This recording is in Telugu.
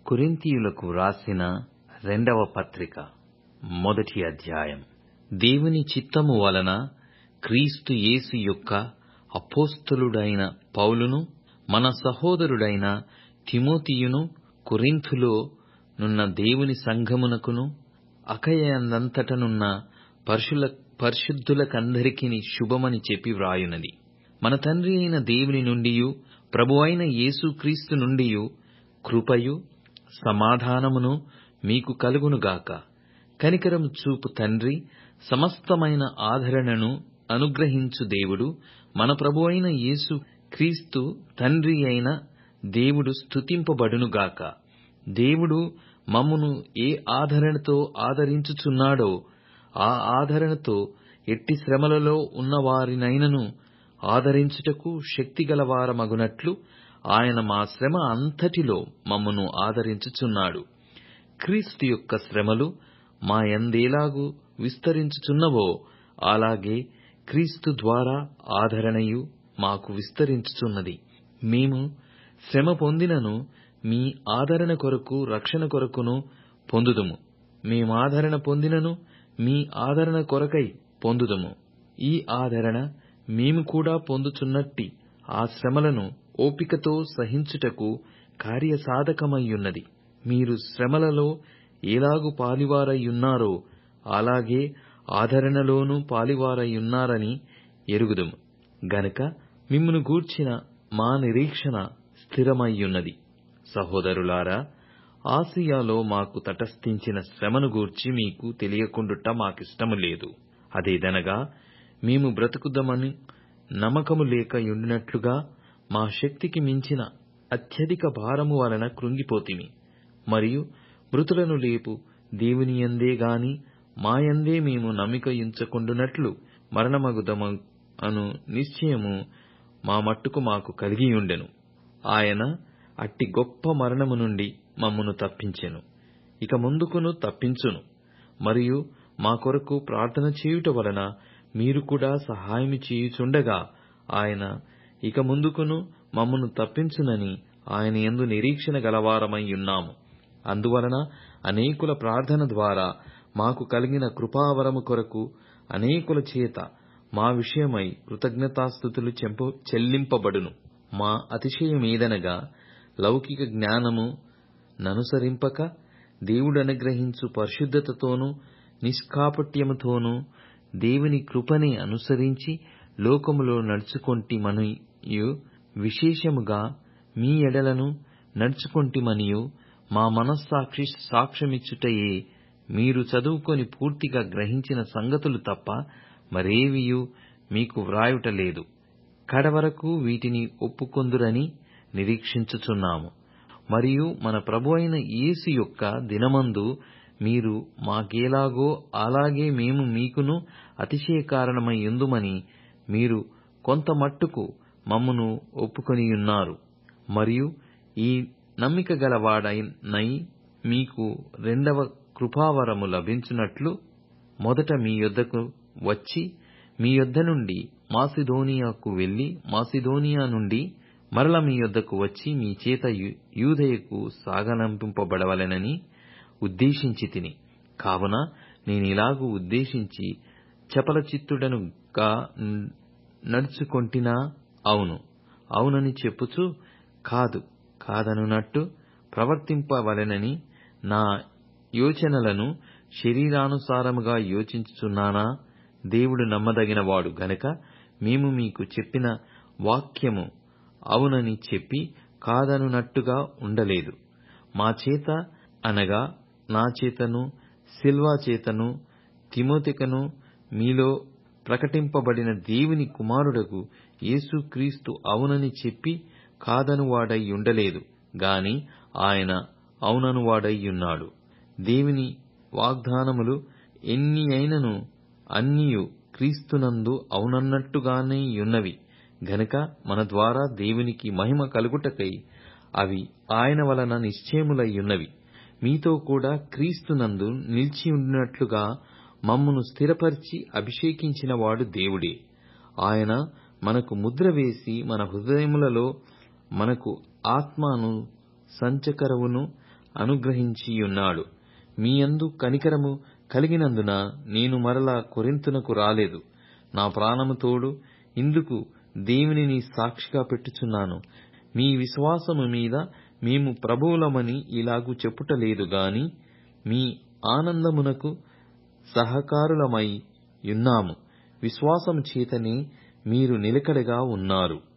కొరింథీయులకు వ్రాసిన రెండవ పత్రిక మొదటి అధ్యాయం దేవుని చిత్తము వలన క్రీస్తు యేసు యొక్క అపోస్తలుడైన పౌలును మన సహోదరుడైన తిమోతియును కొరింథులో నున్న దేవుని సంఘమునకును అకయయందంతటనున్న పరుషుల పరిశుద్ధులకందరికిని శుభమని చెప్పి వ్రాయునది మన తండ్రి అయిన దేవుని నుండియు ప్రభువైన యేసుక్రీస్తు నుండియు కృపయు సమాధానమును మీకు కలుగునుగాక కనికరము చూపు తండ్రి సమస్తమైన ఆదరణను అనుగ్రహించు దేవుడు మన ప్రభువైన యేసు క్రీస్తు తండ్రి అయిన దేవుడు స్తుతింపబడునుగాక దేవుడు మమ్మును ఏ ఆదరణతో ఆదరించుచున్నాడో ఆ ఆదరణతో ఎట్టి శ్రమలలో ఉన్నవారినైనను ఆదరించుటకు శక్తిగలవారమగునట్లు ఆయన మా శ్రమ అంతటిలో మమ్మను ఆదరించుచున్నాడు క్రీస్తు యొక్క శ్రమలు మా యందేలాగు విస్తరించుచున్నవో అలాగే క్రీస్తు ద్వారా ఆదరణయు మాకు విస్తరించుచున్నది మేము శ్రమ పొందినను మీ ఆదరణ కొరకు రక్షణ కొరకును పొందుదుము మేమాదరణ పొందినను మీ ఆదరణ కొరకై పొందుదుము ఈ ఆదరణ మేము కూడా పొందుచున్నట్టి ఆ శ్రమలను ఓపికతో సహించుటకు కార్యసాధకమయ్యున్నది మీరు శ్రమలలో ఎలాగు పాలివారయ్యున్నారో అలాగే ఆదరణలోనూ పాలివారయ్యున్నారని ఎరుగుదుము గనుక మిమ్మును గూర్చిన మా నిరీక్షణ స్థిరమయ్యున్నది సహోదరులారా ఆసియాలో మాకు తటస్థించిన శ్రమను గూర్చి మీకు తెలియకుండుట మాకిష్టము లేదు అదేదనగా మేము బ్రతుకుదమని నమ్మకము లేక యుండినట్లుగా మా శక్తికి మించిన అత్యధిక భారము వలన కృంగిపోతిమి మరియు మృతులను లేపు దేవునియందే గాని మాయందే మేము నమ్మిక యుంచకుండునట్లు మరణమగుదము అను నిశ్చయము మా మట్టుకు మాకు కలిగియుండెను ఆయన అట్టి గొప్ప మరణము నుండి మమ్మును తప్పించెను ఇక ముందుకును తప్పించును మరియు మా కొరకు ప్రార్థన చేయుట వలన మీరు కూడా సహాయము చేయుచుండగా ఆయన ఇక ముందుకును మమ్మును తప్పించునని ఆయన యందు నిరీక్షణ గలవారమై ఉన్నాము అందువలన అనేకుల ప్రార్థన ద్వారా మాకు కలిగిన కృపావరము కొరకు అనేకుల చేత మా విషయమై కృతజ్ఞతాస్థుతులు చెల్లింపబడును మా అతిశయమేదనగా లౌకిక జ్ఞానము ననుసరింపక దేవుడనుగ్రహించు పరిశుద్ధతతోనూ నిష్కాపట్యముతోనూ దేవుని కృపనే అనుసరించి లోకములో నడుచుకొంటిమనియు విశేషముగా మీ ఎడలను నడుచుకొంటిమనియు మా మనస్సాక్షి సాక్ష్యమిచ్చుటయే మీరు చదువుకొని పూర్తిగా గ్రహించిన సంగతులు తప్ప మరేవియూ మీకు వ్రాయుట లేదు కడవరకు వీటిని ఒప్పుకొందురని నిరీక్షించుచున్నాము మరియు మన ప్రభువైన యేసు యొక్క దినమందు మీరు మాకేలాగో అలాగే మేము మీకును అతిశయ కారణమై యుందుమని మీరు కొంత మట్టుకు మమ్మును ఒప్పుకొనియున్నారు మరియు ఈ నమ్మిక గలవాడనై మీకు రెండవ కృపావరము లభించునట్లు మొదట మీ యొద్దకు వచ్చి మీ యొద్ద నుండి మాసిదోనియాకు వెళ్లి మాసిదోనియా నుండి మరల మీ యొద్దకు వచ్చి మీ చేత యూదయకు సాగనంపింపబడవలెనని ఉద్దేశించితిని కావున నేనిలాగు ఉద్దేశించి చపలచిత్తుడనుగా నడుచుకొంటినా అవును అవునని చెప్పుచు కాదు కాదనునట్టు ప్రవర్తింపవలెనని నా యోచనలను శరీరానుసారముగా యోచించుచున్నానా దేవుడు నమ్మదగినవాడు గనుక మేము మీకు చెప్పిన వాక్యము అవునని చెప్పి కాదనునట్టుగా ఉండలేదు మా చేత అనగా నా చేతను సిల్వా చేతను తిమోతికను మీలో ప్రకటింపబడిన దేవుని కుమారుడగు యేసుక్రీస్తు అవునని చెప్పి కాదనువాడై ఉండలేదు గాని ఆయన అవుననువాడై ఉన్నాడు దేవుని వాగ్దానములు ఎన్నియైనను అన్నియు క్రీస్తునందు అవునన్నట్టుగానే యున్నవి గనుక మన ద్వారా దేవునికి మహిమ కలుగుటకై అవి ఆయన వలన నిశ్చయములయ్యున్నవి మీతో కూడా క్రీస్తునందు నిలిచియుండినట్లుగా మమ్మును స్థిరపరిచి అభిషేకించినవాడు దేవుడే ఆయన మనకు ముద్ర వేసి మన హృదయములలో మనకు ఆత్మను సంచకరువును అనుగ్రహించియున్నాడు మీయందు కనికరము కలిగినందున నేను మరల కొరింథునకు రాలేదు నా ప్రాణము తోడు ఇందుకు దేవునిని సాక్షిగా పెట్టుచున్నాను మీ విశ్వాసము మీద మేము ప్రభువులమని ఇలాగు చెప్పుటలేదు గాని మీ ఆనందమునకు సహకారులమై యున్నాము విశ్వాసము చేతనే మీరు నిలకడగా ఉన్నారు